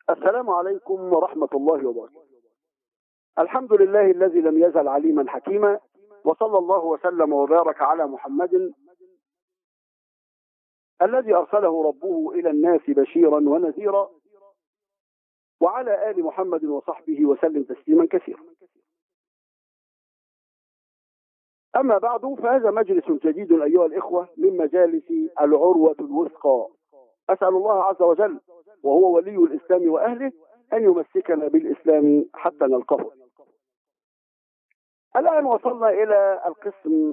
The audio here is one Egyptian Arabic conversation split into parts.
السلام عليكم ورحمة الله وبركاته الحمد لله الذي لم يزل عليما حكيما وصلى الله وسلم وبارك على محمد الذي أرسله ربه إلى الناس بشيرا ونذيرا وعلى آل محمد وصحبه وسلم تسليما كثيرا أما بعد فهذا مجلس جديد أيها الإخوة من مجالس العروة الوثقى أسأل الله عز وجل وهو ولي الإسلام وأهله أن يمسكنا بالإسلام حتى نلقاه الآن وصلنا إلى القسم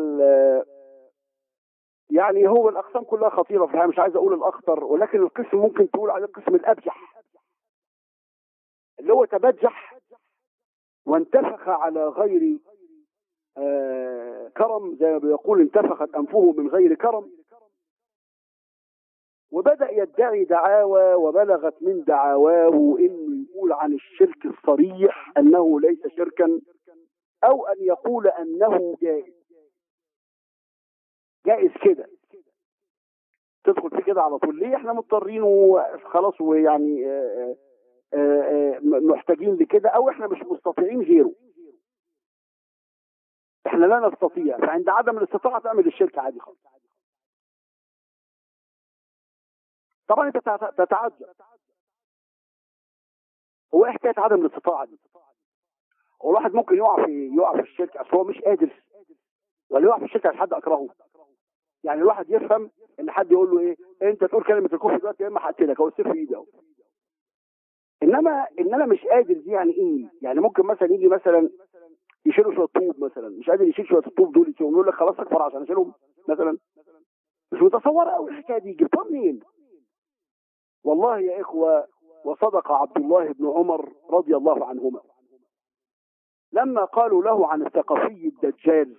يعني هو الأقسام كلها خطيرة في الحقيقة مش عايز أقول الأخطر ولكن القسم ممكن تقول عليه القسم الأبجح اللي هو تبجح وانتفخ على غير آه كرم زي ما بيقول انتفخت أنفه من غير كرم وبدأ يدعي دعاوى وبلغت من دعاواه انه يقول عن الشرك الصريح انه ليس شركا او ان يقول انه جائز جائز كده تدخل في كده على طول ليه احنا مضطرين وخلاص ويعني آآ آآ محتاجين لكده او احنا مش مستطيعين غيره احنا لا نستطيع فعند عدم الاستطاعة تعمل الشرك عادي خالص طبعا انت تتعجب هو ايه حكايه عدم الاستطاعه دي هو الواحد ممكن يقع في يقع في الشرك اصل هو مش قادر ولا يقع في الشرك عشان حد اكرهه يعني الواحد يفهم ان حد يقول له ايه انت تقول كلمه الكفر دلوقتي يا اما هقتلك او السيف في ايدي اهو انما ان انا مش قادر دي يعني ايه يعني ممكن مثلا يجي مثلا يشيلوا شويه طوب مثلا مش قادر يشيل شويه الطوب دول يقول لك خلاص اكفر عشان اشيلهم مثلا مش متصوره قوي الحكايه دي جبتها منين والله يا إخوة وصدق عبد الله بن عمر رضي الله عنهما لما قالوا له عن الثقفي الدجال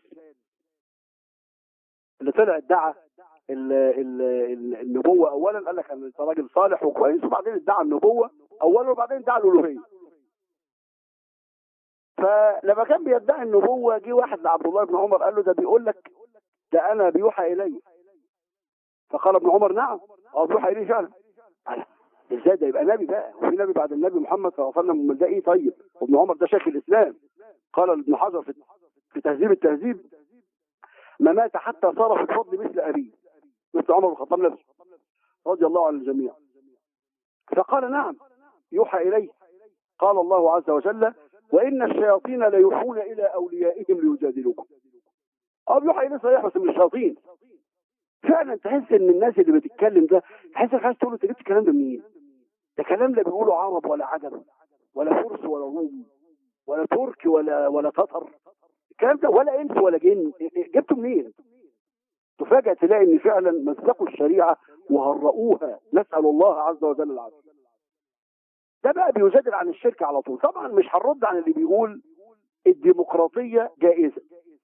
اللي طلع ادعى النبوة أولا قال لك أنت راجل صالح وكويس وبعدين ادعى النبوة أولا وبعدين ادعى الألوهية فلما كان بيدعي النبوة جه واحد لعبد الله بن عمر قال له ده بيقول لك ده أنا بيوحى إلي فقال ابن عمر نعم اه بيوحى إلي فعلا ازاي ده يبقى نبي بقى وفي نبي بعد النبي محمد صلى الله عليه وسلم ده ايه طيب وابن عمر ده شيخ الاسلام قال ابن حجر في, في تهذيب التهذيب ما مات حتى صار في الفضل مثل ابيه مثل عمر بن الخطاب نفسه رضي الله عن الجميع فقال نعم يوحى اليه قال الله عز وجل وان الشياطين ليوحون الى اوليائهم ليجادلوكم اه بيوحى اليه صحيح بس من الشياطين فعلا تحس ان الناس اللي بتتكلم ده تحس انك عايز تقول انت جبت الكلام ده منين؟ ده كلام لا بيقولوا عرب ولا عجم ولا فرس ولا روم ولا ترك ولا ولا تتر الكلام ده ولا انس ولا جن جبته منين؟ تفاجأ تلاقي ان فعلا مسكوا الشريعه وهرؤوها نسال الله عز وجل العافيه. ده بقى بيجادل عن الشرك على طول، طبعا مش هنرد عن اللي بيقول الديمقراطيه جائزه.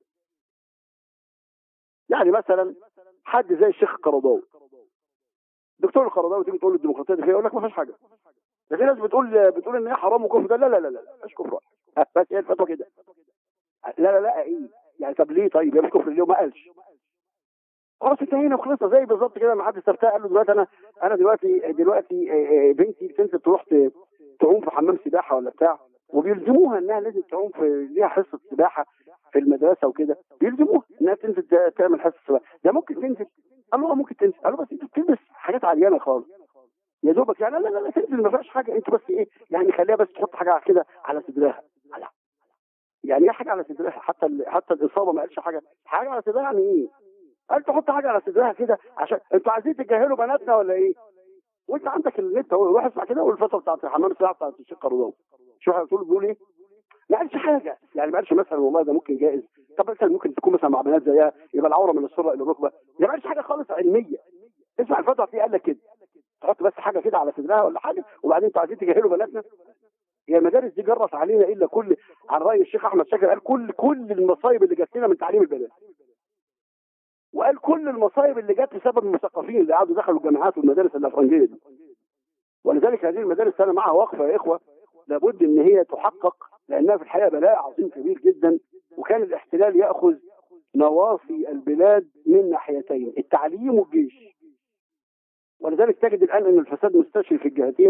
يعني مثلا حد زي الشيخ القرضاوي دكتور القرضاوي تيجي تقول له الديمقراطيه دي يقول لك ما فيش حاجه ده في ناس بتقول بتقول ان هي حرام وكفر ده لا لا لا لا مش كفر بس هي الفتوى كده لا لا لا ايه يعني طب ليه طيب يا مش كفر ليه ما قالش خلاص انتهينا وخلصنا زي بالظبط كده ما حد استفتاء قال له دلوقتي انا انا دلوقتي دلوقتي بنتي بتنزل تروح تعوم في حمام سباحه ولا بتاع وبيلزموها انها لازم تعوم في ليها حصه سباحه في المدرسه وكده بيلزموها انها تنزل تعمل حصه سباحه ده ممكن تنزل قال له ممكن تنزل قال له بس انت بتلبس حاجات عريانه خالص يا دوبك يعني لا لا لا تنزل ما فيهاش حاجه انت بس ايه يعني خليها بس تحط حاجه كده على صدرها يعني ايه حاجه على صدرها حتى حتى الاصابه ما قالش حاجه حاجه على صدرها يعني ايه قال تحط حاجه على صدرها كده عشان انتوا عايزين تجاهلوا بناتنا ولا ايه وانت عندك النت اهو روح اسمع كده والفتره بتاعت الحمام السباحه بتاعت الشيخ قرضاوي شوف بتقول بيقول ايه ما قالش حاجه يعني ما قالش مثلا والله ده ممكن جائز طب مثلا ممكن تكون مثلا مع بنات زيها يبقى العوره من السره الى الركبه ده ما قالش حاجه خالص علميه اسمع الفتره فيه قال لك كده تحط بس حاجه كده على صدرها ولا حاجه وبعدين انتوا عايزين تجاهلوا بناتنا هي المدارس دي جرت علينا الا كل عن راي الشيخ احمد شاكر قال كل كل المصايب اللي جات لنا من تعليم البنات وقال كل المصايب اللي جت بسبب المثقفين اللي قعدوا دخلوا الجامعات والمدارس الافرنجيه دي ولذلك هذه المدارس انا معها وقفه يا اخوه لابد ان هي تحقق لانها في الحقيقه بلاء عظيم كبير جدا وكان الاحتلال ياخذ نواصي البلاد من ناحيتين التعليم والجيش ولذلك تجد الان ان الفساد مستشري في الجهتين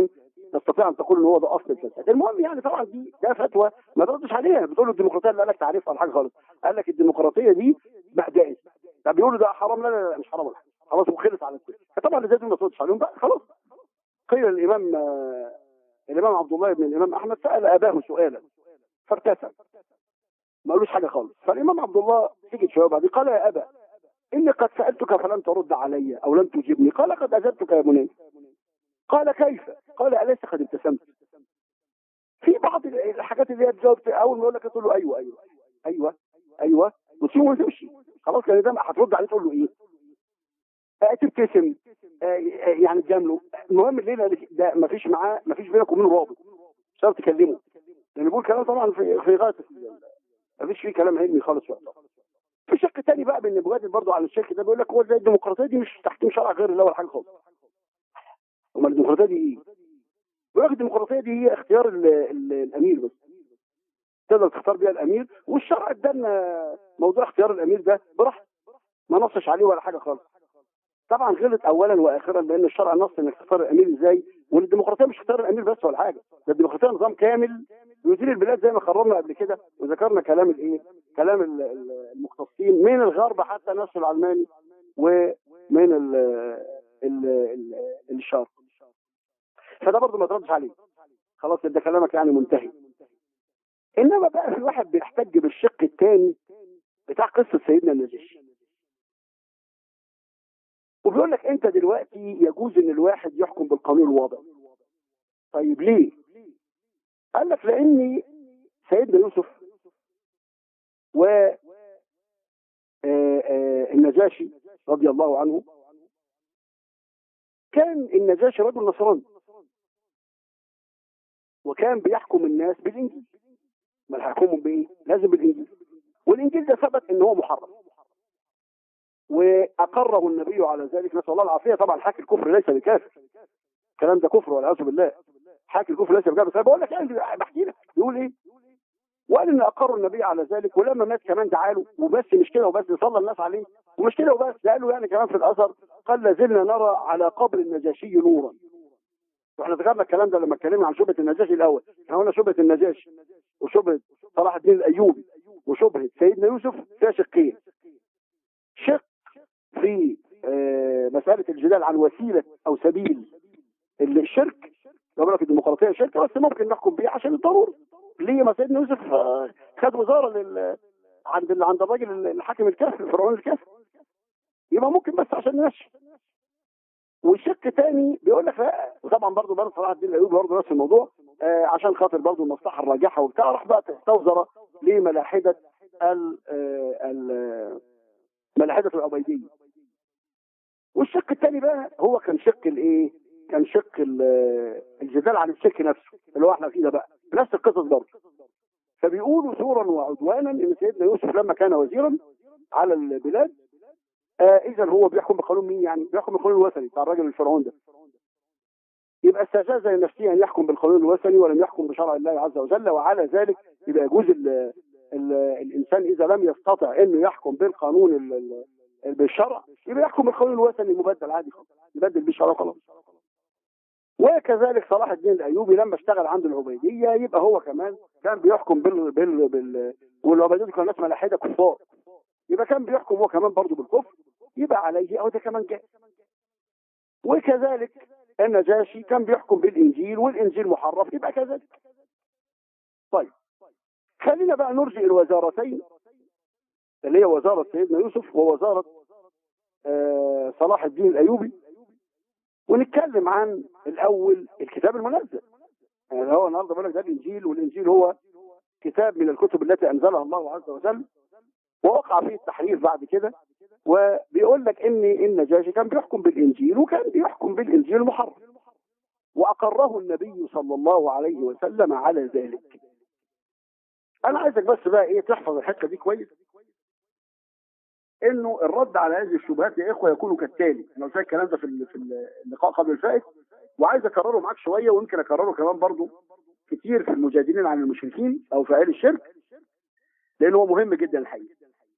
تستطيع ان تقول ان هو ده اصل الفساد المهم يعني طبعا دي ده فتوى ما تردش عليها بتقول له الديمقراطيه اللي قال لك تعريفها ولا حاجه خالص قال لك الديمقراطيه دي بعدائز طب بيقولوا ده حرام لا لا لا مش حرام ولا حاجه خلاص وخلص على كده فطبعا لازم ما تردش عليهم بقى خلاص قيل الامام آه، الامام عبد الله بن الامام احمد سال اباه سؤالا فارتسم ما قالوش حاجه خالص فالامام عبد الله سكت شويه بعدين قال يا ابا اني قد سالتك فلم ترد علي او لم تجبني قال قد اجبتك يا بني قال كيف قال اليس قد ابتسمت في بعض الحاجات اللي هي تجاوب اول ما يقول لك تقول له ايوه ايوه ايوه ايوه وتسيبه وتمشي خلاص كان ده هترد عليه تقول له ايه آه، تبتسم آه، آه، يعني تجامله المهم الليله ده ما فيش معاه ما فيش بينك وبينه رابط مش هتعرف تكلمه لان بيقول كلام طبعا في في غايه ما فيش فيه كلام علمي خالص وقتها في شق تاني بقى من بجادل برضه على الشيخ ده بيقول لك هو زي الديمقراطيه دي مش تحكيم شرع غير الله ولا حاجه خالص امال الديمقراطيه دي ايه؟ بيقول لك الديمقراطيه دي هي اختيار ال ال الامير بس تقدر تختار بيها الامير والشرع ادانا موضوع اختيار الامير ده براحته ما نصش عليه ولا حاجه خالص طبعا غلط اولا واخرا لان الشرع نص انك تختار الامير ازاي والديمقراطيه مش اختيار الامير بس ولا حاجه ده الديمقراطيه نظام كامل يدير البلاد زي ما قررنا قبل كده وذكرنا كلام الايه كلام ال- ال- المختصين من الغرب حتى الناس العلماني ومن ال ال ال الشرق فده برضه ما تردش عليه خلاص ده كلامك يعني منتهي انما بقى في واحد بيحتج بالشق الثاني بتاع قصه سيدنا النجاشي وبيقول لك انت دلوقتي يجوز ان الواحد يحكم بالقانون الوضعي طيب ليه قال لك لان سيدنا يوسف و آه، آه، النجاشي رضي الله عنه كان النجاشي رجل نصراني وكان بيحكم الناس بالانجيل ما هيحكمهم بايه لازم بالانجيل والانجيل ده ثبت ان هو محرم واقره النبي على ذلك نسال الله العافيه طبعا حاكي الكفر ليس بكافر الكلام ده كفر والعياذ بالله حاكي الكفر ليس بكافر بس أنا بقول لك يعني بحكي لك يقول ايه وقال ان اقروا النبي على ذلك ولما مات كمان دعا له وبس مش كده وبس صلى الناس عليه ومش كده وبس ده قال له يعني كمان في الاثر قال لازلنا نرى على قبر النجاشي نورا واحنا ذكرنا الكلام ده لما اتكلمنا عن شبهه النجاشي الاول احنا قلنا شبهه النجاشي وشبهه صلاح الدين الايوبي وشبهه سيدنا يوسف فيها شقين شق في آه، مساله الجدال عن وسيله او سبيل الشرك لو لك الديمقراطيه شرك بس ممكن نحكم بيه عشان الضروره ليه ما سيدنا يوسف آه، خد وزاره لل عند ال- عند الراجل الحاكم الكافر فرعون الكافر يبقى ممكن بس عشان نمشي والشق تاني بيقول لك لا وطبعا برضه برضه صلاح الدين الايوبي برضه نفس الموضوع آه عشان خاطر برضه المصلحه الراجحه وبتاع راح بقى تستوزر لملاحده ال آه، ال آه، ملاحده العبيديه والشق الثاني بقى هو كان شق الايه؟ كان شق ال- آه، الجدال عن الشرك نفسه اللي هو احنا فيه ده بقى نفس القصص برضه فبيقولوا زورا وعدوانا ان سيدنا يوسف لما كان وزيرا على البلاد آه اذا هو بيحكم بقانون مين يعني؟ بيحكم بالقانون الوثني بتاع الراجل الفرعون ده يبقى استجاز لنفسه ان يحكم بالقانون الوثني ولم يحكم بشرع الله عز وجل وعلى ذلك يبقى يجوز ال ال الانسان اذا لم يستطع انه يحكم بالقانون ال- ال- بالشرع يبقى يحكم بالقانون الوثني المبدل عادي خالص يبدل بالشرع خلاص وكذلك صلاح الدين الايوبي لما اشتغل عند العبيديه يبقى هو كمان كان بيحكم بال بال, بال والعبيديه كانوا ناس ملاحده كفار يبقى كان بيحكم هو كمان برضه بالكفر يبقى عليه او ده كمان جاء وكذلك النجاشي كان بيحكم بالانجيل والانجيل محرف يبقى كذلك طيب خلينا بقى نرجع الوزارتين اللي هي وزاره سيدنا يوسف ووزاره آه صلاح الدين الايوبي ونتكلم عن الاول الكتاب المنزل يعني هو النهارده بيقول لك ده الانجيل والانجيل هو كتاب من الكتب التي انزلها الله عز وجل ووقع فيه التحريف بعد كده وبيقول لك ان النجاشي كان بيحكم بالانجيل وكان بيحكم بالانجيل المحرف واقره النبي صلى الله عليه وسلم على ذلك انا عايزك بس بقى ايه تحفظ الحته دي كويس انه الرد على هذه الشبهات يا اخوه يكون كالتالي انا قلت لك الكلام ده في ال- في اللقاء قبل الفائت وعايز اكرره معاك شويه ويمكن اكرره كمان برضو كتير في المجادلين عن المشركين او في اهل الشرك لان هو مهم جدا الحقيقه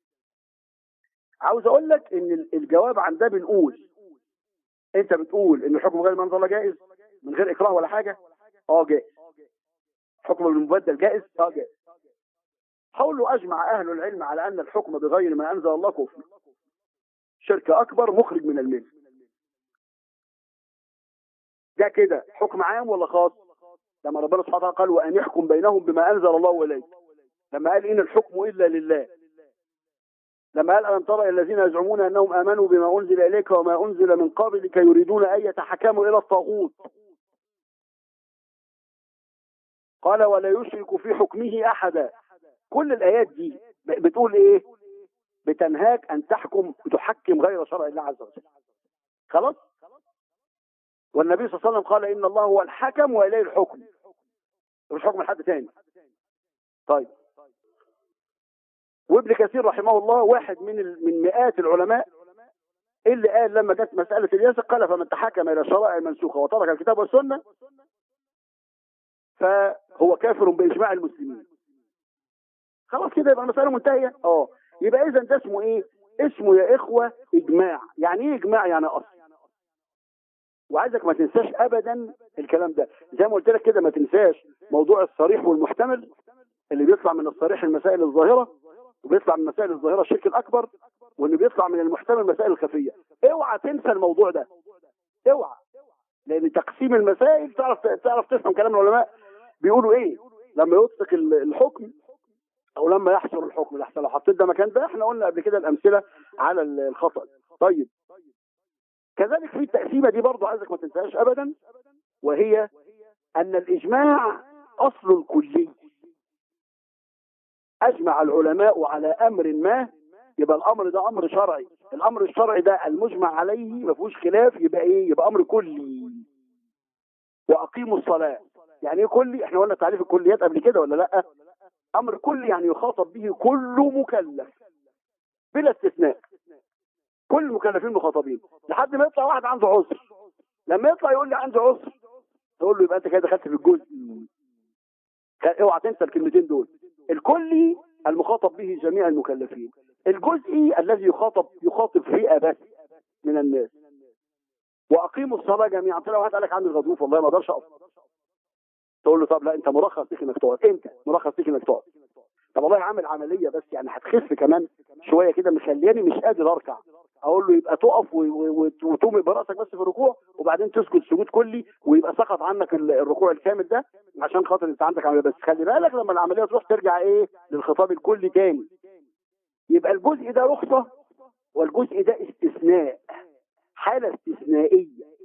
عاوز اقول لك ان ال- الجواب عن ده بنقول انت بتقول ان الحكم غير منزل جائز من غير اكراه ولا حاجه اه جائز حكم بالمبدل جائز اه جائز هقول له اجمع اهل العلم على ان الحكم بغير ما انزل الله كفر شرك اكبر مخرج من المله ده كده حكم عام ولا خاص لما ربنا سبحانه وتعالى قال وان يحكم بينهم بما انزل الله اليك لما قال ان الحكم الا لله لما قال ألم ترى الذين يزعمون أنهم آمنوا بما أنزل إليك وما أنزل من قبلك يريدون أن يتحكموا إلى الطاغوت قال ولا يشرك في حكمه أحدا كل الآيات دي بتقول إيه بتنهاك أن تحكم تحكم غير شرع الله عز وجل خلاص والنبي صلى الله عليه وسلم قال إن الله هو الحكم وإليه الحكم مش حكم لحد تاني طيب وابن كثير رحمه الله واحد من من مئات العلماء اللي قال لما جت مسألة الياسق قال فمن تحكم إلى شرائع منسوخة وترك الكتاب والسنة فهو كافر بإجماع المسلمين خلاص كده يبقى المسألة منتهية اه يبقى إذا ده اسمه إيه اسمه يا إخوة إجماع يعني إيه إجماع يعني أصل وعايزك ما تنساش أبدا الكلام ده زي ما قلت لك كده ما تنساش موضوع الصريح والمحتمل اللي بيطلع من الصريح المسائل الظاهرة وبيطلع من مسائل الظاهرة الشرك الأكبر وإنه بيطلع من المحتمل المسائل الخفية اوعى تنسى الموضوع ده اوعى لأن تقسيم المسائل تعرف تعرف تفهم كلام العلماء بيقولوا إيه لما يطلق الحكم أو لما يحصل الحكم لحسن لو حطيت ده مكان ده احنا قلنا قبل كده الأمثلة على الخطأ طيب كذلك في التقسيمة دي برضو عايزك ما تنساهاش أبدا وهي أن الإجماع أصل كلي أجمع العلماء على أمر ما يبقى الأمر ده أمر شرعي الأمر الشرعي ده المجمع عليه ما فيهوش خلاف يبقى إيه يبقى أمر كلي وأقيموا الصلاة يعني إيه كلي إحنا قلنا تعريف الكليات قبل كده ولا لأ أمر كلي يعني يخاطب به كل مكلف بلا استثناء كل المكلفين مخاطبين لحد ما يطلع واحد عنده عذر لما يطلع يقول لي عندي عذر تقول له يبقى انت كده دخلت في الجزء اوعى تنسى الكلمتين دول الكلي المخاطب به جميع المكلفين الجزئي الذي يخاطب يخاطب فئة بس من الناس واقيموا الصلاه جميعا طلع واحد قال لك عندي غضروف والله ما اقدرش اقف تقول له طب لا انت مرخص ليك انك تقعد انت مرخص ليك انك تقعد طب والله عامل عمليه بس يعني هتخف كمان شويه كده مخلياني مش قادر اركع اقول له يبقى تقف وتومي براسك بس في الركوع وبعدين تسجد سجود كلي ويبقى سقط عنك الركوع الكامل ده عشان خاطر انت عندك عمليه بس خلي بالك لما العمليه تروح ترجع ايه للخطاب الكلي تاني يبقى الجزء ده رخصه والجزء ده استثناء حاله استثنائيه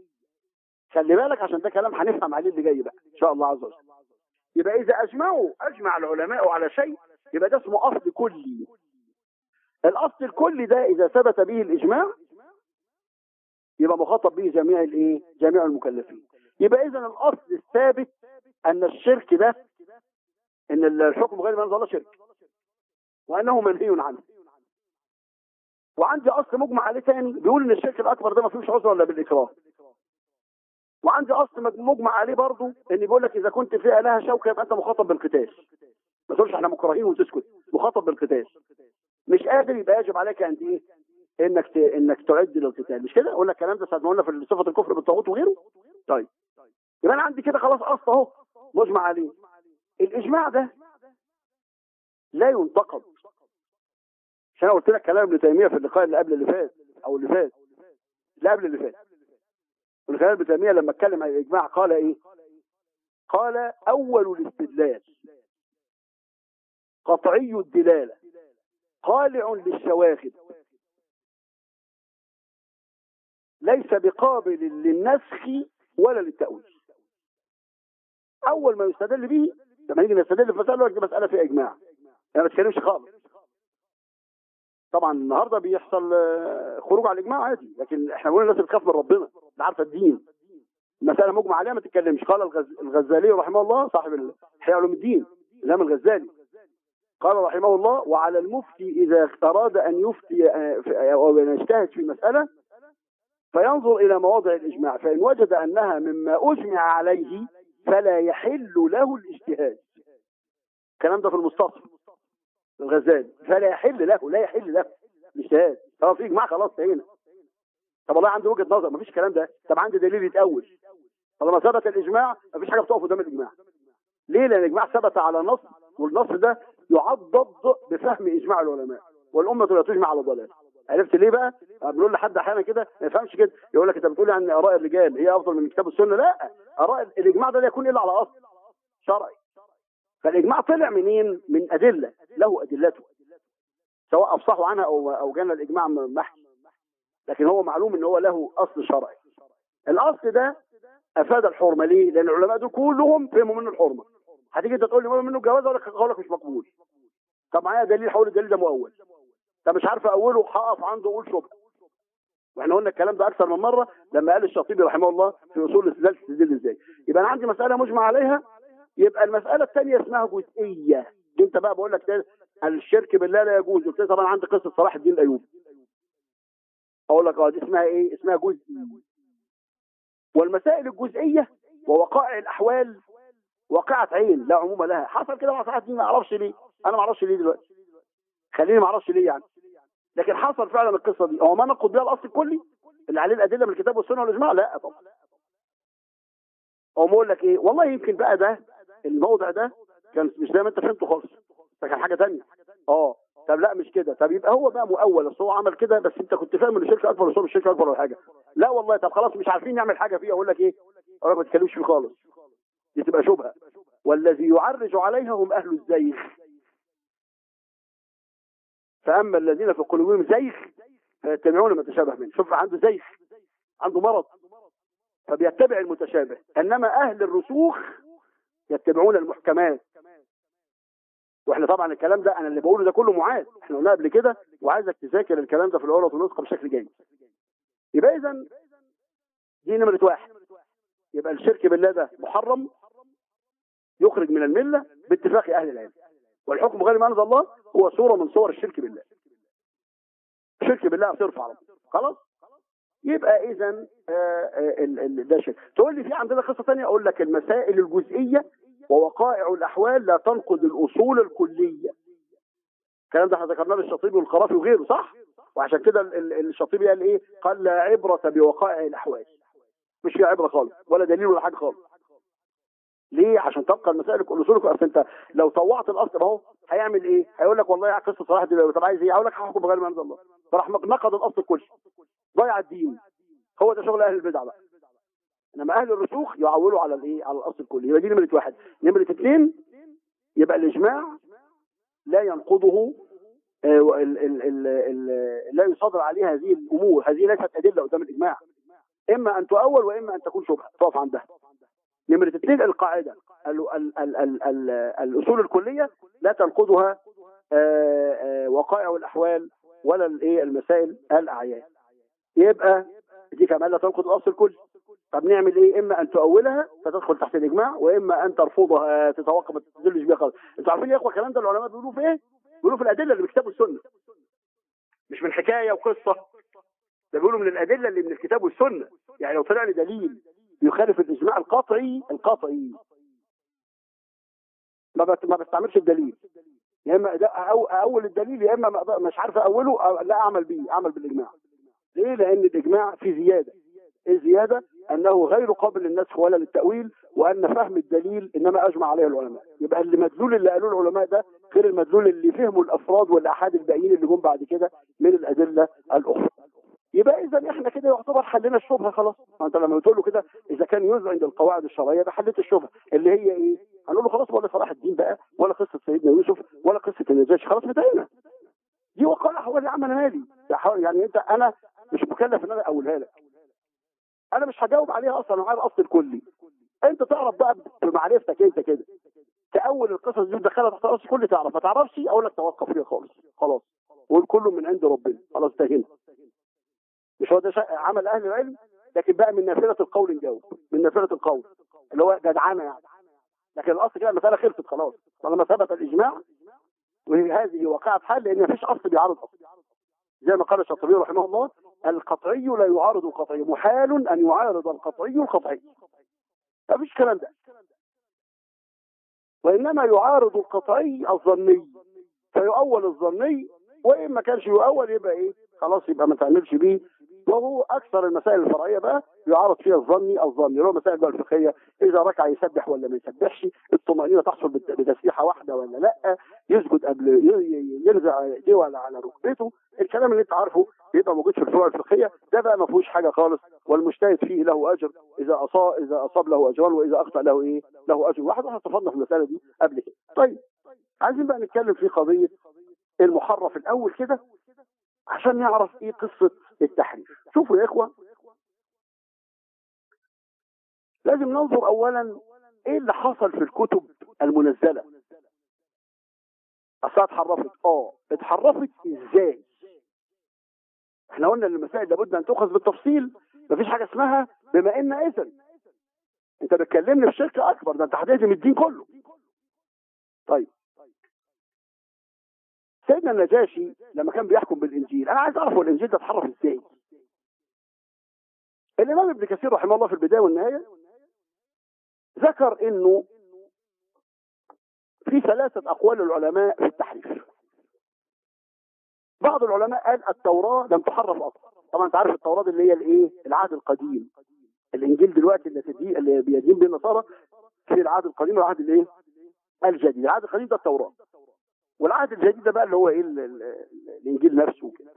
خلي بالك عشان ده كلام هنفهم عليه اللي جاي بقى ان شاء الله عز وجل يبقى اذا اجمعوا اجمع العلماء على شيء يبقى ده اسمه اصل كلي الاصل الكلي ده اذا ثبت به الاجماع يبقى مخاطب به جميع الايه جميع المكلفين يبقى اذا الاصل الثابت ان الشرك ده ان الحكم غير ما انزل الله شرك وانه منهي عنه وعندي اصل مجمع عليه ثاني بيقول ان الشرك الاكبر ده ما فيهوش عذر ولا بالاكراه وعندي اصل مجمع عليه برضه ان بيقول لك اذا كنت فيها لها شوكه يبقى انت مخاطب بالقتال ما تقولش احنا مكرهين وتسكت مخاطب بالقتال مش قادر يبقى يجب عليك انت ايه انك ت... انك تعد للقتال مش كده قلنا الكلام ده ساعه ما قلنا في صفه الكفر بالطاغوت وغيره طيب يبقى انا عندي كده خلاص اصل اهو مجمع عليه الاجماع ده لا ينتقد عشان قلت لك كلام ابن تيميه في اللقاء اللي قبل اللي فات او اللي فات اللي قبل اللي فات والكلام ابن تيميه لما اتكلم عن الاجماع قال ايه قال اول الاستدلال قطعي الدلاله قالع للشواغب ليس بقابل للنسخ ولا للتأويل أول ما يستدل به لما نيجي نستدل في مسألة دي مسألة في إجماع يعني ما تتكلمش خالص طبعا النهارده بيحصل خروج على الإجماع عادي لكن احنا بنقول الناس بتخاف من ربنا اللي عارفه الدين المسألة مجمع عليها ما تتكلمش قال الغز... الغزالي رحمه الله صاحب إحياء علوم الدين الإمام الغزالي قال رحمه الله وعلى المفتي إذا أراد أن يفتي أو يجتهد في مسألة فينظر إلى مواضع الإجماع فإن وجد أنها مما أجمع عليه فلا يحل له الاجتهاد الكلام ده في المستصف الغزالي فلا يحل له لا يحل له الاجتهاد خلاص في إجماع خلاص هنا طب والله عندي وجهة نظر مفيش الكلام ده طب عندي دليل يتأول طالما ثبت الاجماع مفيش حاجه بتقف قدام الاجماع ليه لان الاجماع ثبت على نص والنص ده يعضد بفهم اجماع العلماء والامه لا تجمع على ضلال عرفت ليه بقى بنقول لحد احيانا كده ما يفهمش كده يقول لك انت بتقول عن اراء الرجال هي افضل من كتاب السنه لا اراء الاجماع ده لا يكون الا على اصل شرعي فالاجماع طلع منين من ادله له ادلته سواء افصحوا عنها او او جانا الاجماع محكي لكن هو معلوم ان هو له اصل شرعي الاصل ده افاد الحرمه ليه لان العلماء دول كلهم فهموا منه الحرمه هتيجي انت تقول لي ما منه الجواز اقول لك اقول لك مش مقبول طب معايا دليل حول الدليل ده مؤول طب مش عارف اوله هقف عنده اقول شبهه واحنا قلنا الكلام ده اكثر من مره لما قال الشاطبي رحمه الله في اصول الاستدلال تستدل ازاي يبقى انا عندي مساله مجمع عليها يبقى المساله الثانيه اسمها جزئيه دي انت بقى بقول لك ده الشرك بالله لا يجوز قلت لي طبعا عندي قصه صلاح الدين الايوبي اقول لك اه دي اسمها ايه اسمها جزء والمسائل الجزئيه ووقائع الاحوال واقعة عين لا عموم لها حصل كده مع صلاح الدين ما اعرفش ليه انا ما اعرفش ليه دلوقتي خليني ما اعرفش ليه يعني لكن حصل فعلا القصه دي هو ما نقض بيها الاصل الكلي اللي عليه الادله من الكتاب والسنه والاجماع لا طبعا هو بقول لك ايه والله يمكن بقى ده الموضع ده كان مش زي ما انت فهمته خالص ده كان حاجه ثانيه اه طب لا مش كده طب يبقى هو بقى مؤول اصل هو عمل كده بس انت كنت فاهم ان الشرك اكبر وصول الشرك اكبر ولا حاجه لا والله طب خلاص مش عارفين نعمل حاجه فيه اقول لك ايه اقول لك ما تتكلمش فيه خالص دي تبقى شبهه والذي يعرج عليها هم اهل الزيغ فاما الذين في قلوبهم زيغ فيتبعون ما تشابه منه شوف عنده زيغ عنده مرض فبيتبع المتشابه انما اهل الرسوخ يتبعون المحكمات واحنا طبعا الكلام ده انا اللي بقوله ده كله معاد احنا قلنا قبل كده وعايزك تذاكر الكلام ده في الاولى والنسخه بشكل جيد يبقى اذا دي نمره واحد يبقى الشرك بالله ده محرم يخرج من المله باتفاق اهل العلم والحكم غير ما انزل الله هو صوره من صور الشرك بالله الشرك بالله صرف على طول خلاص يبقى اذا ده شرك تقول لي في عندنا قصه ثانيه اقول لك المسائل الجزئيه ووقائع الاحوال لا تنقض الاصول الكليه الكلام ده احنا ذكرناه للشاطبي والخرافي وغيره صح وعشان كده الشاطبي قال ايه قال لا عبره بوقائع الاحوال مش في عبره خالص ولا دليل ولا حاجه خالص ليه عشان تبقى المسائل الاصول اصل انت لو طوعت الاصل اهو هيعمل ايه هيقول لك والله قصه صلاح دي طب عايز ايه هقول لك هحكم بغير ما انزل الله فراح نقض الاصل كله ضيع الدين هو ده شغل اهل البدع بقى انما اهل الرسوخ يعولوا على الايه على الاصل الكلي يبقى دي نمره واحد نمره اثنين يبقى الاجماع لا ينقضه آه ال ال ال ال لا يصادر عليه هذه الامور هذه ليست ادله قدام الاجماع اما ان تؤول واما ان تكون شبهه تقف عندها نمرة اثنين القاعدة ال ال ال ال ال الأصول الكلية لا تنقضها آآ آآ وقائع الأحوال ولا الايه المسائل الأعيان يبقى دي كمان لا تنقض الأصل الكلي طب نعمل ايه اما ان تؤولها فتدخل تحت الاجماع واما ان ترفضها تتوقف ما تدلش بيها خالص انتوا عارفين يا اخوه الكلام ده العلماء بيقولوا في ايه بيقولوا في الادله اللي بالكتاب والسنه مش من حكايه وقصه ده بيقولوا من الادله اللي من الكتاب والسنه يعني لو طلع لي دليل يخالف الاجماع القطعي القطعي ما ما بستعملش الدليل يا اما أو اول الدليل يا اما مش عارف اوله أو لا اعمل بيه اعمل بالاجماع ليه لان الاجماع في زياده ايه زياده انه غير قابل للنسخ ولا للتاويل وان فهم الدليل انما اجمع عليه العلماء يبقى المدلول اللي قالوه العلماء ده غير المدلول اللي فهمه الافراد والاحاد الباقيين اللي جم بعد كده من الادله الاخرى يبقى اذا احنا كده يعتبر حلينا الشبهه خلاص انت لما بتقول له كده اذا كان يوزع عند القواعد الشرعيه ده حليت الشبهه اللي هي ايه هنقول له خلاص ولا صلاح الدين بقى ولا قصه سيدنا يوسف ولا قصه النجاشي خلاص انتهينا دي وقائع هو اللي عمل مالي يعني انت انا مش مكلف ان انا اقولها لك انا مش هجاوب عليها اصلا انا عارف الاصل الكلي انت تعرف بقى بمعرفتك انت كده تاول القصص دي وتدخلها تحت الاصل الكلي تعرف ما تعرفش اقول لك توقف فيها خالص خلاص وقول كله من عند ربنا خلاص انتهينا مش هو ده عمل اهل العلم لكن بقى من نافله القول نجاوب من نافله القول اللي هو جدعانه يعني لكن الاصل كده المساله خلصت خلاص طالما ثبت الاجماع وهذه وقعت حال لان مفيش اصل بيعارض اصل زي ما قال الشاطبي رحمه الله القطعي لا يعارض القطعي محال ان يعارض القطعي القطعي مفيش كلام ده وانما يعارض القطعي الظني فيؤول الظني وان ما كانش يؤول يبقى ايه خلاص يبقى ما تعملش بيه وهو اكثر المسائل الفرعيه بقى يعرض فيها الظني الظني اللي هو مسائل بقى الفقهيه اذا ركع يسبح ولا ما يسبحش الطمانينه تحصل بت- بتسبيحه واحده ولا لا يسجد قبل ي- ي- ينزع ايديه ولا على ركبته الكلام اللي انت عارفه بيبقى موجود في الفروع الفقهيه ده بقى ما فيهوش حاجه خالص والمجتهد فيه له اجر اذا اصاب اذا اصاب له اجران واذا اخطا له ايه له اجر واحد واحنا اتفقنا في المساله دي قبل كده طيب عايزين بقى نتكلم في قضيه المحرف الاول كده عشان نعرف ايه قصه التحريف شوفوا يا اخوه لازم ننظر اولا ايه اللي حصل في الكتب المنزله اصلا اتحرفت اه اتحرفت ازاي احنا قلنا ان المسائل لابد ان تؤخذ بالتفصيل مفيش حاجه اسمها بما ان اذن انت بتكلمني في شركه اكبر ده انت هتهدم الدين كله طيب سيدنا النجاشي لما كان بيحكم بالانجيل انا عايز اعرف هو الانجيل ده اتحرف ازاي الامام ابن كثير رحمه الله في البدايه والنهايه ذكر انه في ثلاثه اقوال العلماء في التحريف بعض العلماء قال التوراه لم تحرف اصلا طبعا انت عارف التوراه اللي هي الايه العهد القديم الانجيل دلوقتي اللي تدي اللي بيدين به النصارى في العهد القديم والعهد الايه الجديد العهد القديم ده التوراه والعهد الجديد ده بقى اللي هو ايه ال- ال- الانجيل نفسه كده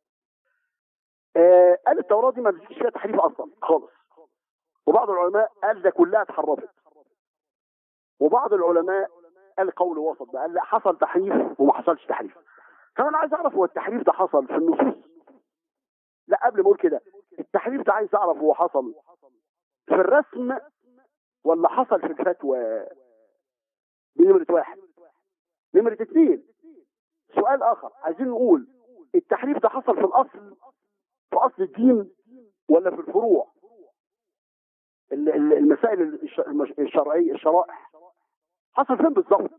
آه قال التوراه دي ما فيش فيها تحريف اصلا خالص وبعض العلماء قال ده كلها اتحرفت وبعض العلماء قال قول وسط بقى قال لا حصل تحريف وما حصلش تحريف فانا عايز اعرف هو التحريف ده حصل في النصوص لا قبل ما اقول كده التحريف ده عايز اعرف هو حصل في الرسم ولا حصل في الفتوى دي نمرة واحد نمرة اثنين سؤال اخر عايزين نقول التحريف ده حصل في الاصل في اصل الدين ولا في الفروع ال- ال- المسائل الش- المش- الشرعيه الشرائح حصل فين بالظبط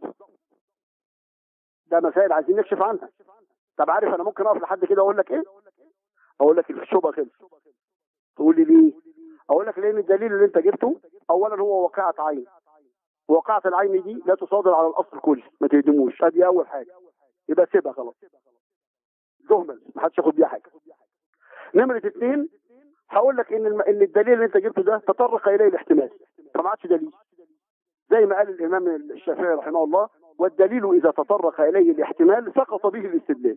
ده مسائل عايزين نكشف عنها طب عارف انا ممكن اقف لحد كده اقول لك ايه اقول لك الشبهه خلص تقول لي ليه اقول لك لان الدليل اللي انت جبته اولا هو واقعه عين وواقعه العين دي لا تصادر على الاصل الكلي ما تهدموش ادي اول حاجه يبقى سيبها خلاص تهمل ما حدش ياخد بيها حاجه نمره اثنين هقول لك ان الم... ان الدليل اللي انت جبته ده تطرق اليه الاحتمال فما عادش دليل زي ما قال الامام الشافعي رحمه الله والدليل اذا تطرق اليه الاحتمال سقط به الاستدلال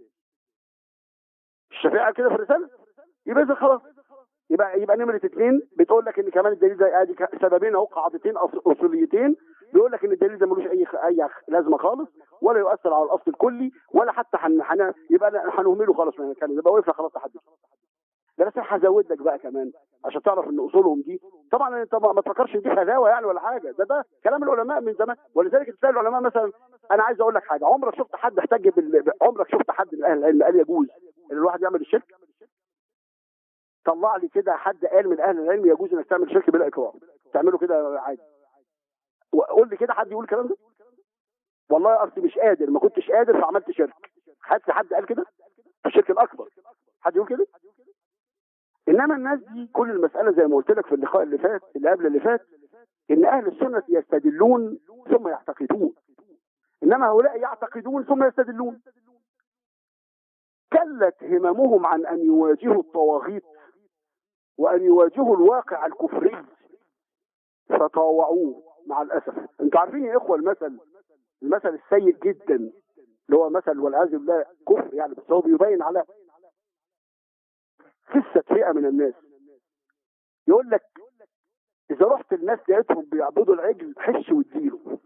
الشافعي قال كده في الرساله يبقى اذا خلاص يبقى يبقى نمره اثنين بتقول لك ان كمان الدليل ده ادي ك- سببين اهو قاعدتين أص- اصوليتين بيقول لك ان الدليل ده ملوش اي اي لازمه خالص ولا يؤثر على الاصل الكلي ولا حتى حن... حن... يبقى هنهمله خالص من المكان يبقى وقف لخلاص لحد كده. ده بس أنا هزود لك بقى كمان عشان تعرف ان اصولهم دي طبعا انت ما ما تفكرش ان دي هداوه يعني ولا حاجه ده ده كلام العلماء من زمان ولذلك تلاقي العلماء مثلا انا عايز اقول لك حاجه عمرك شفت حد احتج بال... عمرك شفت حد من اهل العلم قال يجوز ان الواحد يعمل الشرك طلع لي كده حد قال من اهل العلم يجوز انك تعمل شرك بلا اكراه تعمله كده عادي وقول لي كده حد يقول الكلام ده والله اصلي مش قادر ما كنتش قادر فعملت شرك حد حد قال كده في الشرك الاكبر حد يقول كده انما الناس دي كل المساله زي ما قلت لك في اللقاء اللي فات اللي قبل اللي فات ان اهل السنه يستدلون ثم يعتقدون انما هؤلاء يعتقدون ثم يستدلون كلت هممهم عن ان يواجهوا الطواغيت وان يواجهوا الواقع الكفري فطاوعوه مع الاسف انتوا عارفين يا اخوه المثل المثل السيء جدا اللي هو مثل والعياذ بالله كفر يعني بس هو بيبين على قصه فئه من الناس يقول لك اذا رحت الناس لقيتهم بيعبدوا العجل حش واديله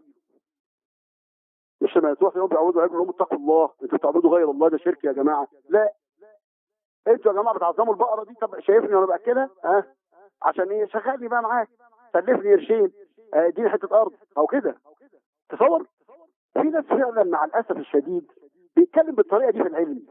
مش لما تروح يوم بيعبدوا العجل يقول اتقوا الله انتوا بتعبدوا غير الله ده شرك يا جماعه لا انتوا يا جماعه بتعظموا البقره دي طب شايفني وانا باكلها ها عشان ايه شغلني بقى معاك سلفني قرشين آه، اديني حته ارض او كده تصور في ناس فعلا مع الاسف الشديد بيتكلم بالطريقه دي في العلم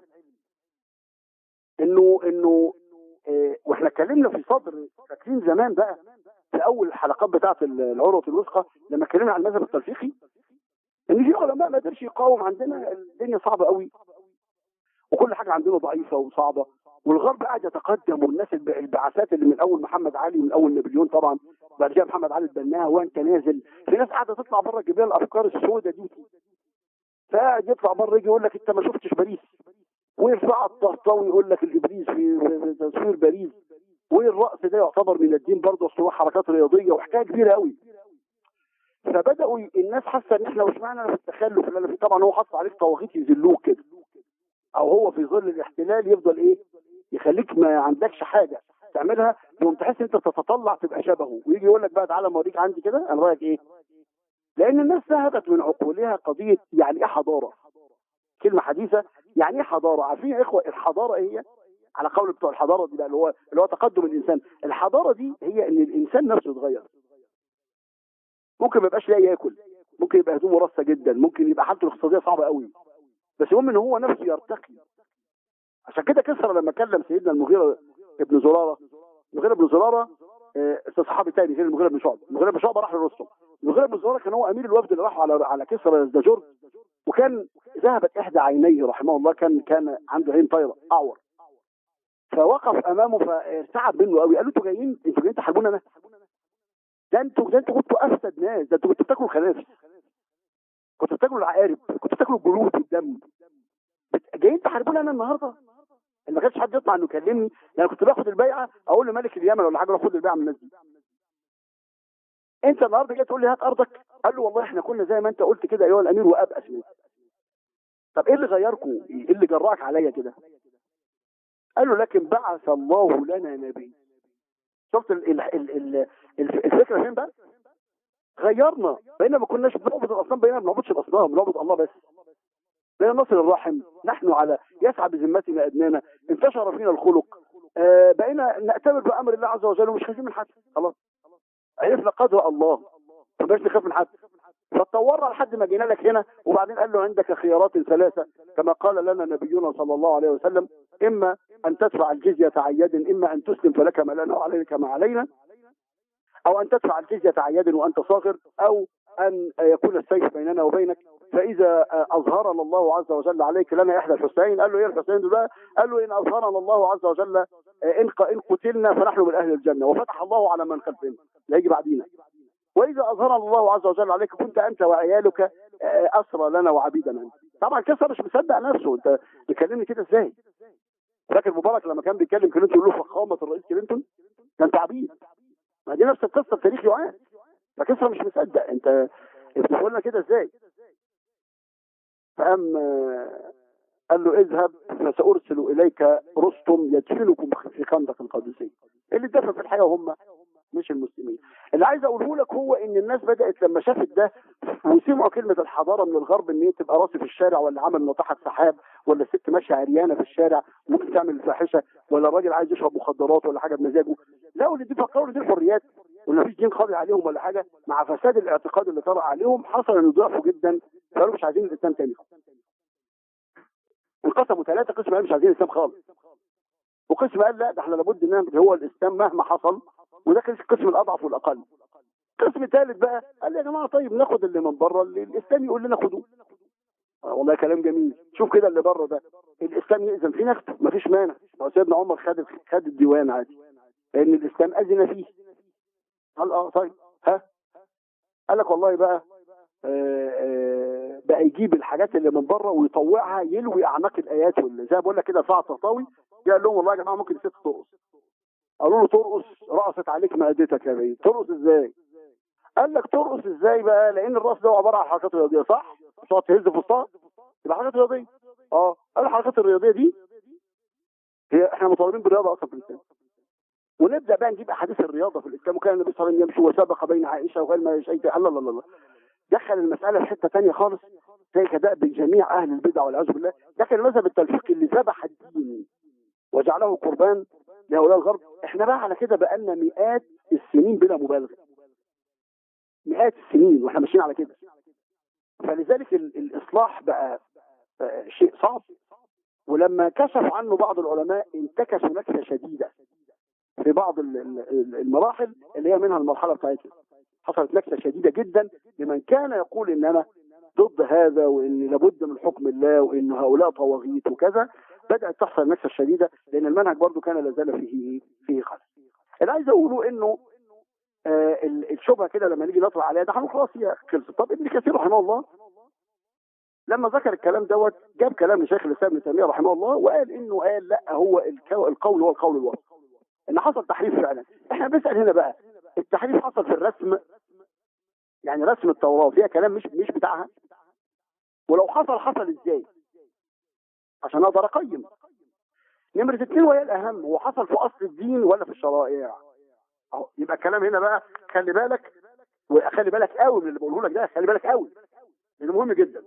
انه انه اه واحنا اتكلمنا في صدر فاكرين زمان بقى في اول الحلقات بتاعه العروه الوثقى لما اتكلمنا عن المذهب التلفيقي ان في علماء ما قدرش يقاوم عندنا الدنيا صعبه قوي وكل حاجه عندنا ضعيفه وصعبه والغرب قاعد يتقدم والناس الب- البعثات اللي من اول محمد علي من اول نابليون طبعا بعد كده محمد علي البناها وانت نازل في ناس قاعده تطلع بره جبال الافكار السوداء دي فقاعد يطلع بره يجي يقول لك انت ما شفتش باريس ويرفع الطهطاوي يقول لك الابليس في في تصوير باريس والرقص ده يعتبر من الدين برضه اصل هو حركات رياضيه وحكايه كبيره قوي فبداوا ي- الناس حاسه ان احنا واشمعنى انا في التخلف اللي انا فيه طبعا هو حط عليك طواغيت يذلوك كده او هو في ظل الاحتلال يفضل ايه يخليك ما عندكش حاجه تعملها تقوم تحس انت تتطلع تبقى شبهه ويجي يقول لك بقى تعالى اوريك عندي كده انا رايك ايه لان الناس ذهبت من عقولها قضيه يعني ايه حضاره كلمه حديثه يعني ايه حضاره عارفين يا اخوه الحضاره إيه هي على قول بتوع الحضاره دي بقى اللي هو اللي هو تقدم الانسان الحضاره دي هي ان الانسان نفسه يتغير ممكن ما يبقاش لاقي ياكل ممكن يبقى هدومه رصه جدا ممكن يبقى حالته الاقتصاديه صعبه قوي بس المهم ان هو نفسه يرتقي عشان كده كسرى لما كلم سيدنا المغيره ابن زراره المغيره بن زراره آه، صحابي تاني غير المغيره بن شعبه المغيره بن شعبه راح لرستم المغيره بن زراره كان هو امير الوفد اللي راحوا على على كسرى يزدجر وكان ذهبت احدى عينيه رحمه الله كان كان عنده عين طايره اعور فوقف امامه فارتعب منه قوي قال له انتوا جايين انتوا جايين تحاربونا انا ده انتوا ده انتوا كنتوا افسد ناس ده انتوا كنتوا بتاكلوا الخنافس كنتوا بتاكلوا العقارب كنتوا بتاكلوا الجلود والدم بت- جايين تحاربونا انا النهارده ما كانش حد يطلع انه يكلمني لان كنت باخد البيعه اقول لملك اليمن ولا حاجه روح خد البيعه من الناس دي انت النهارده جاي تقول لي هات ارضك قال له والله احنا كنا زي ما انت قلت كده ايها الامير وابأس منك طب ايه اللي غيركم ايه اللي جرأك عليا كده قال له لكن بعث الله لنا نبي شفت ال ال ال ال ال- الفكره فين بقى غيرنا بقينا ما كناش بنعبد الاصنام بقينا ما بنعبدش الاصنام بنعبد الله بس بقينا نصل الرحم نحن على يسعى بذمتنا ادنانا انتشر فينا الخلق آه بقينا نأتمر بامر الله عز وجل ومش خايفين من حد خلاص عرفنا قدر الله ما بقاش نخاف من حد فاتطورنا لحد ما جينا لك هنا وبعدين قال له عندك خيارات ثلاثه كما قال لنا نبينا صلى الله عليه وسلم اما ان تدفع الجزيه عن يد اما ان تسلم فلك ما لنا وعليك ما علينا او ان تدفع الجزيه عن يد وانت صاغر او ان يكون السيف بيننا وبينك فاذا اظهرنا الله عز وجل عليك لنا احدى الحسين قال له ايه الحسين دول بقى؟ قال له ان اظهرنا الله عز وجل ان ان قتلنا فنحن من اهل الجنه وفتح الله على من خلفنا لا يجي بعدينا واذا اظهرنا الله عز وجل عليك كنت انت وعيالك آه، اسرى لنا وعبيدا لنا طبعا كسر مش مصدق نفسه انت بتكلمني كده ازاي فاكر مبارك لما كان بيتكلم كلينتون يقول له فخامه الرئيس كلينتون ده انت عبيد ما دي نفس القصه التاريخ يعاد فكسر مش مصدق انت بتقول لنا كده ازاي فقام آه، قال له اذهب فسارسل اليك رستم يدفنكم في خندق القادسيه اللي اتدفن في الحقيقه هم مش المسلمين اللي عايز اقوله لك هو ان الناس بدات لما شافت ده وسمعوا كلمه الحضاره من الغرب ان هي تبقى راسي في الشارع ولا عمل ناطحه سحاب ولا الست ماشيه عريانه في الشارع ممكن تعمل الفاحشه ولا الراجل عايز يشرب مخدرات ولا حاجه بمزاجه لقوا ان دي فكروا ان دي الحريات وان مفيش دين قاضي عليهم ولا حاجه مع فساد الاعتقاد اللي طرأ عليهم حصل ان ضعفوا جدا قالوا مش عايزين الاسلام تاني انقسموا ثلاثه قسم قال مش عايزين الاسلام خالص وقسم قال لا ده احنا لابد ان نعمل هو الاسلام مهما حصل وده كان القسم الاضعف والاقل قسم ثالث بقى قال يا جماعه طيب ناخد اللي من بره اللي الاسلام يقول لنا خدوه آه والله كلام جميل شوف كده اللي بره ده الاسلام يأذن فيه ناخده مفيش مانع هو سيدنا عمر خد خد الديوان عادي لان الاسلام اذن فيه قال اه طيب ها قال لك والله بقى آه، آه، بقى يجيب الحاجات اللي من بره ويطوعها يلوي اعناق الايات واللي زي ما بقول لك كده ساعه تطاوي قال لهم والله يا جماعه ممكن الست ترقص قالوا له ترقص رقصت عليك معدتك يا بيه ترقص ازاي قال لك ترقص ازاي بقى لان الرقص ده عباره عن حركات رياضيه صح مش تقعد تهز في وسطها يبقى حركات رياضيه اه قال الحركات الرياضيه دي هي احنا مطالبين بالرياضه اصلا في الاسلام ونبدا بقى نجيب احاديث الرياضه في الاسلام وكان النبي صلى الله عليه وسلم يمشي وسبق بين عائشه وقال ما شيء الله الله الله دخل المساله في حته ثانيه خالص زي كداء بجميع اهل البدع والعياذ بالله دخل المذهب التلفيقي اللي ذبح الدين وجعله قربان لهؤلاء الغرب احنا بقى على كده بقى لنا مئات السنين بلا مبالغه مئات السنين واحنا ماشيين على كده فلذلك ال- الاصلاح بقى آه، شيء صعب ولما كشف عنه بعض العلماء انتكسوا نكسه شديده في بعض ال- ال- المراحل اللي هي منها المرحله بتاعتنا حصلت نكسه شديده جدا لمن كان يقول ان انا ضد هذا وان لابد من حكم الله وان هؤلاء طواغيت وكذا بدات تحصل النكسه الشديده لان المنهج برضو كان لا زال فيه فيه خلل. اللي عايز اقوله انه آه ال- الشبهه كده لما نيجي نطلع عليها ده هنقول خلاص هي خلصت طب ابن كثير رحمه الله لما ذكر الكلام دوت جاب كلام لشيخ الاسلام ابن تيميه رحمه الله وقال انه قال لا هو الكو- القول هو القول الوسط ان حصل تحريف فعلا احنا بنسال هنا بقى التحريف حصل في الرسم يعني رسم التوراه فيها كلام مش مش بتاعها ولو حصل حصل ازاي عشان اقدر اقيم نمرة اتنين وهي الأهم هو حصل في أصل الدين ولا في الشرائع أهو يبقى الكلام هنا بقى خلي بالك وخلي بالك قوي من اللي بقوله لك ده خلي بالك قوي لأنه مهم جدا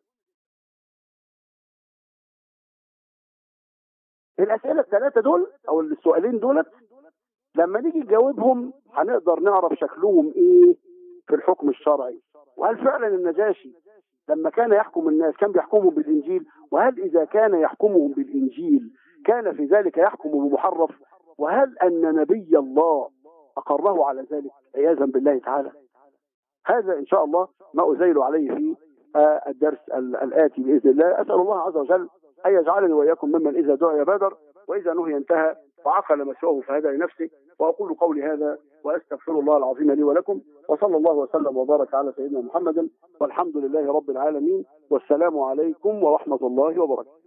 الأسئلة الثلاثة دول أو السؤالين دولت لما نيجي نجاوبهم هنقدر نعرف شكلهم إيه في الحكم الشرعي وهل فعلا النجاشي لما كان يحكم الناس كان بيحكمهم بالإنجيل وهل إذا كان يحكمهم بالإنجيل كان في ذلك يحكم بمحرف وهل أن نبي الله أقره على ذلك عياذا بالله تعالى هذا إن شاء الله ما أزيل عليه في آه، الدرس ال- الآتي بإذن الله أسأل الله عز وجل أن يجعلني وإياكم ممن إذا دعي بادر وإذا نهي انتهى وعقل مسواه فهدى لنفسه وأقول قولي هذا وأستغفر الله العظيم لي ولكم وصلى الله وسلم وبارك على سيدنا محمد والحمد لله رب العالمين والسلام عليكم ورحمة الله وبركاته